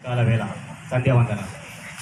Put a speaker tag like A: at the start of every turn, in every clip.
A: నమస్కారాల వేళ సంధ్యావందనాలు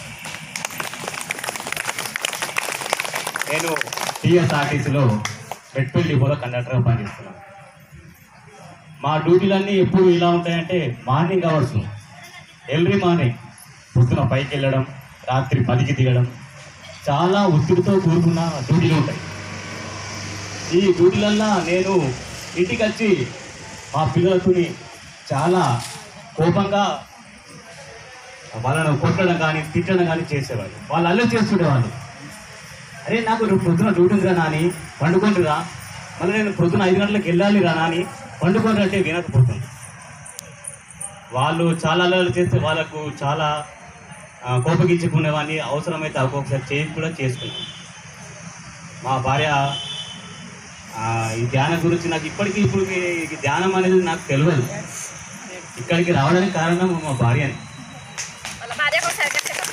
A: నేను టీఎస్ఆర్టీసీలో పెట్రోల్ డిపోలో కండక్టర్గా పనిచేస్తున్నాను మా డ్యూటీలన్నీ ఎప్పుడు ఇలా ఉంటాయంటే మార్నింగ్ అవర్స్ ఎవ్రీ మార్నింగ్ పొద్దున పైకి వెళ్ళడం రాత్రి పదికి దిగడం చాలా ఒత్తిడితో కూడుకున్న డ్యూటీలు ఉంటాయి ఈ డ్యూటీలల్లో నేను ఇంటికి వచ్చి మా పిల్లలతోని చాలా కోపంగా వాళ్ళను కొట్టడం కానీ తిట్టడం కానీ చేసేవాళ్ళు వాళ్ళు అల్లరి చేస్తుండేవాళ్ళు అరే నాకు రేపు పొద్దున డ్యూటీ ఉందిరా నాని పండుకుంటురా మళ్ళీ నేను పొద్దున ఐదు గంటలకు వెళ్ళాలి రా నాని పండుకోండి అంటే వినకపోతుంది వాళ్ళు చాలా అల్లరి చేస్తే వాళ్ళకు చాలా ఆ, కోపగించుకునేవాడిని అవసరమైతే ఒక్కొక్కసారి చేసి కూడా చేసుకున్నాను మా భార్య ఆ, ఈ ధ్యానం గురించి నాకు ఇప్పటికీ ఇప్పుడు ఈ ధ్యానం అనేది నాకు తెలియదు ఇక్కడికి రావడానికి కారణం మా భార్యని
B: వాళ్ళ భార్య ఒకసారి చెప్పండి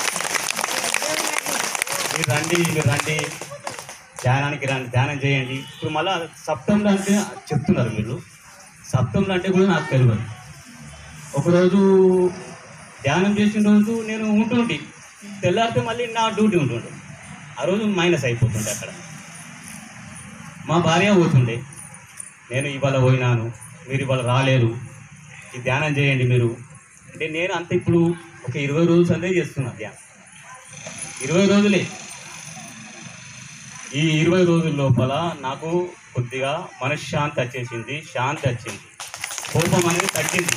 A: మీరు రండి మీరు రండి ధ్యానానికి రండి ధ్యానం చేయండి ఇప్పుడు మళ్ళా సప్తంలో అంటే చెప్తున్నారు మీరు సప్తంలో అంటే కూడా నాకు తెలియదు ఒకరోజు ధ్యానం చేసిన రోజు నేను ఉంటుండి తెల్లారితే మళ్ళీ నా డ్యూటీ ఉంటుండే ఆ రోజు మైనస్ అయిపోతుండే అక్కడ మా భార్య పోతుండే నేను ఇవాళ పోయినాను మీరు ఇవాళ రాలేరు ఈ ధ్యానం చేయండి మీరు అంటే నేను అంత ఇప్పుడు ఒక ఇరవై రోజులు సందే చేస్తున్నా ధ్యానం ఇరవై రోజులే ఈ ఇరవై రోజుల లోపల నాకు కొద్దిగా మనశ్శాంతి వచ్చేసింది శాంతి వచ్చింది కోపం అనేది తగ్గింది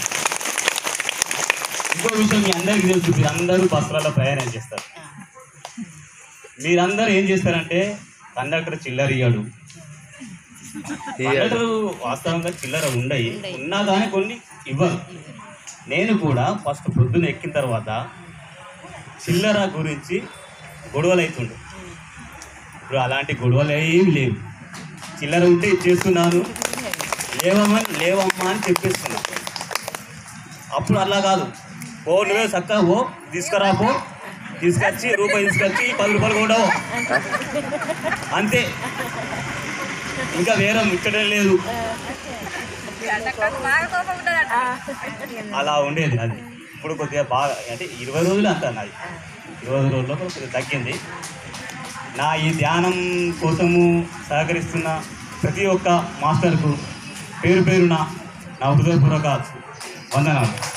A: ఇంకో విషయం మీ అందరికీ తెలుసు మీరందరూ బస్సులలో ప్రయాణం చేస్తారు మీరందరూ ఏం చేస్తారంటే కండక్టర్ చిల్లర ఇయ్యడు కండక్టర్ వాస్తవంగా చిల్లర ఉండయి ఉన్నా కానీ కొన్ని ఇవ్వరు నేను కూడా ఫస్ట్ పొద్దున ఎక్కిన తర్వాత చిల్లర గురించి గొడవలు అవుతుండే ఇప్పుడు అలాంటి గొడవలు ఏమి లేవు చిల్లర ఉంటే ఇచ్చేస్తున్నాను లేవమని లేవమ్మా అని చెప్పేస్తున్నాను అప్పుడు అలా కాదు ఓ నువ్వే చక్కగా ఓ తీసుకురా పో తీసుకొచ్చి రూపాయి తీసుకొచ్చి పది రూపాయలు కూడా అంతే ఇంకా వేరే ముచ్చటే లేదు
B: ఎండాకాలం బాగా కోపం ఉంటుందట
A: అలా ఉండేది అది ఇప్పుడు కొద్దిగా బాగా అంటే ఇరవై రోజులు అంత నాది ఇరవై రోజుల్లో కొద్దిగా తగ్గింది నా ఈ ధ్యానం కోసము సహకరిస్తున్న ప్రతి ఒక్క మాస్టర్కు పేరు పేరున నా హృదయపూర్వక వందనాలు